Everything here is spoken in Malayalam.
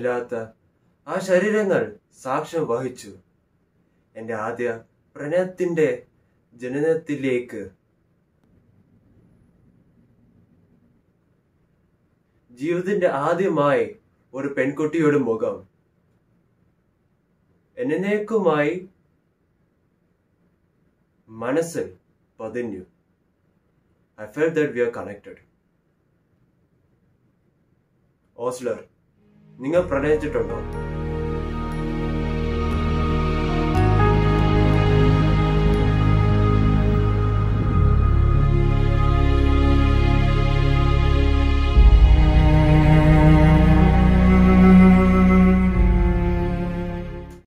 ജീവനില്ലാത്ത ആ ശരീരങ്ങൾ സാക്ഷ്യം വഹിച്ചു എന്റെ ആദ്യ പ്രണയത്തിന്റെ ജനനത്തിലേക്ക് ജീവിതത്തിന്റെ ആദ്യമായി ഒരു പെൺകുട്ടിയുടെ മുഖം എന്നേക്കുമായി മനസ്സിൽ പതിഞ്ഞു I felt that we are connected Ozler നിങ്ങൾ പ്രണയിച്ചിട്ടുണ്ടോ